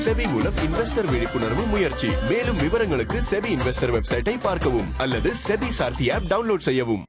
SEBI மூலம் investor விழிப்புணர்வு முயற்சி மேலும் விவரங்களுக்கு செபி இன்வெஸ்டர் வெப்சைட்டை பார்க்கவும் அல்லது செபி சார்த்தி ஆப் டவுன்லோட் செய்யவும்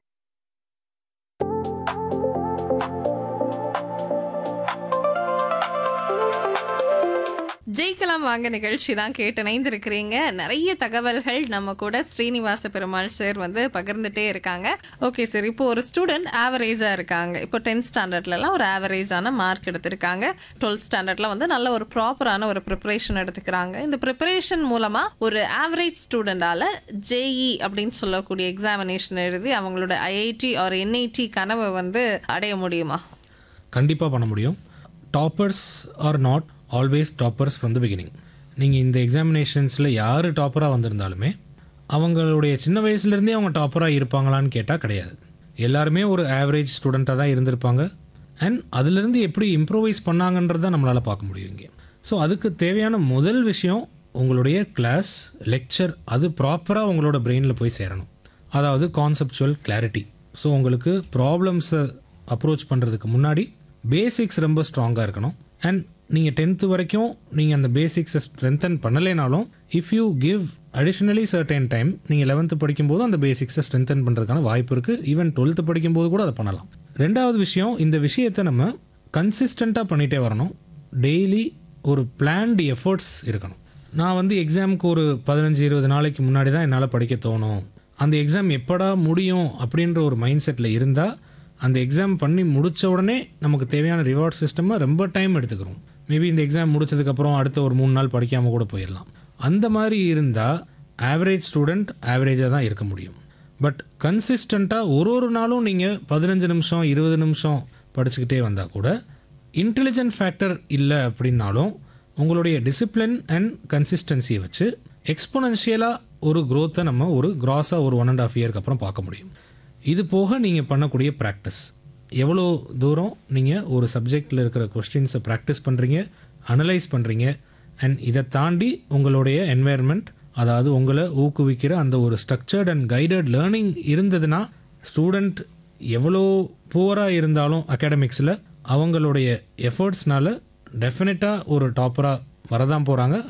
ஜெயிக்கலாம் வாங்க நிகழ்ச்சி தான் கேட்டு இணைந்திருக்கிறீங்க நிறைய தகவல்கள் நம்ம கூட ஸ்ரீனிவாச பெருமாள் சார் வந்து பகிர்ந்துட்டே இருக்காங்க ஓகே சார் இப்போ ஒரு ஸ்டூடெண்ட் ஆவரேஜாக இருக்காங்க இப்போ டென்த் ஸ்டாண்டர்ட்லலாம் ஒரு ஆவரேஜான மார்க் எடுத்திருக்காங்க டுவெல்த் ஸ்டாண்டர்ட்ல வந்து நல்ல ஒரு ப்ராப்பரான ஒரு ப்ரிப்பரேஷன் எடுத்துக்கிறாங்க இந்த ப்ரிப்பரேஷன் மூலமாக ஒரு ஆவரேஜ் ஸ்டூடெண்டால ஜேஇ அப்படின்னு சொல்லக்கூடிய எக்ஸாமினேஷன் எழுதி அவங்களோட ஐஐடி ஆர் என்ஐடி கனவை வந்து அடைய முடியுமா கண்டிப்பாக பண்ண முடியும் toppers are not always toppers from the beginning நீங்கள் இந்த எக்ஸாமினேஷன்ஸில் யார் டாப்பராக வந்திருந்தாலுமே அவங்களுடைய சின்ன வயசுலேருந்தே அவங்க டாப்பராக இருப்பாங்களான்னு கேட்டால் கிடையாது எல்லாருமே ஒரு ஆவரேஜ் ஸ்டூடெண்ட்டாக தான் இருந்திருப்பாங்க அண்ட் அதுலேருந்து எப்படி இம்ப்ரூவைஸ் பண்ணாங்கன்றதை நம்மளால் பார்க்க முடியும் இங்கே ஸோ அதுக்கு தேவையான முதல் விஷயம் உங்களுடைய கிளாஸ் லெக்சர் அது ப்ராப்பராக உங்களோட பிரெயினில் போய் சேரணும் அதாவது கான்செப்சுவல் கிளாரிட்டி ஸோ உங்களுக்கு ப்ராப்ளம்ஸை அப்ரோச் பண்ணுறதுக்கு முன்னாடி பேசிக்ஸ் ரொம்ப ஸ்ட்ராங்காக இருக்கணும் அண்ட் நீங்கள் டென்த்து வரைக்கும் நீங்கள் அந்த பேசிக்ஸை ஸ்ட்ரென்தன் பண்ணலைனாலும் if you give additionally certain time நீங்கள் லெவன்த்து படிக்கும்போது அந்த பேசிக்ஸை ஸ்ட்ரென்தன் பண்ணுறதுக்கான வாய்ப்பு இருக்குது ஈவன் டுவெல்த்து படிக்கும்போது கூட அதை பண்ணலாம் ரெண்டாவது விஷயம் இந்த விஷயத்தை நம்ம கன்சிஸ்டண்ட்டாக பண்ணிகிட்டே வரணும் டெய்லி ஒரு பிளான்டு எஃபர்ட்ஸ் இருக்கணும் நான் வந்து எக்ஸாமுக்கு ஒரு பதினஞ்சு இருபது நாளைக்கு முன்னாடி தான் என்னால் படிக்க தோணும் அந்த எக்ஸாம் எப்படா முடியும் அப்படின்ற ஒரு மைண்ட் செட்டில் இருந்தால் அந்த எக்ஸாம் பண்ணி முடிச்ச உடனே நமக்கு தேவையான ரிவார்ட் சிஸ்டமை ரொம்ப டைம் எடுத்துக்கிறோம் மேபி இந்த எக்ஸாம் முடிச்சதுக்கப்புறம் அடுத்த ஒரு மூணு நாள் படிக்காமல் கூட போயிடலாம் அந்த மாதிரி இருந்தால் ஆவரேஜ் ஸ்டூடெண்ட் ஆவரேஜாக தான் இருக்க முடியும் பட் கன்சிஸ்டண்ட்டாக ஒரு ஒரு நாளும் நீங்கள் பதினஞ்சு நிமிஷம் இருபது நிமிஷம் படிச்சுக்கிட்டே வந்தால் கூட இன்டெலிஜென்ட் ஃபேக்டர் இல்லை அப்படின்னாலும் உங்களுடைய டிசிப்ளின் அண்ட் கன்சிஸ்டன்சியை வச்சு எக்ஸ்பொனன்ஷியலாக ஒரு growth-அ நம்ம ஒரு கிராஸாக ஒரு ஒன் அண்ட் ஆஃப் இயர்க்கு அப்புறம் பார்க்க முடியும் இது போக நீங்கள் பண்ணக்கூடிய ப்ராக்டிஸ் எவ்வளோ தூரம் நீங்கள் ஒரு சப்ஜெக்டில் இருக்கிற கொஸ்டின்ஸை ப்ராக்டிஸ் பண்ணுறீங்க அனலைஸ் பண்ணுறீங்க அண்ட் இதை தாண்டி உங்களுடைய என்வாயர்மெண்ட் அதாவது உங்களை ஊக்குவிக்கிற அந்த ஒரு ஸ்ட்ரக்சர்ட் அண்ட் கைடட் லேர்னிங் இருந்ததுன்னா ஸ்டூடெண்ட் எவ்வளோ புவராக இருந்தாலும் அகாடமிக்ஸில் அவங்களுடைய எஃபர்ட்ஸ்னால டெஃபினட்டாக ஒரு டாப்பராக வரதான் போகிறாங்க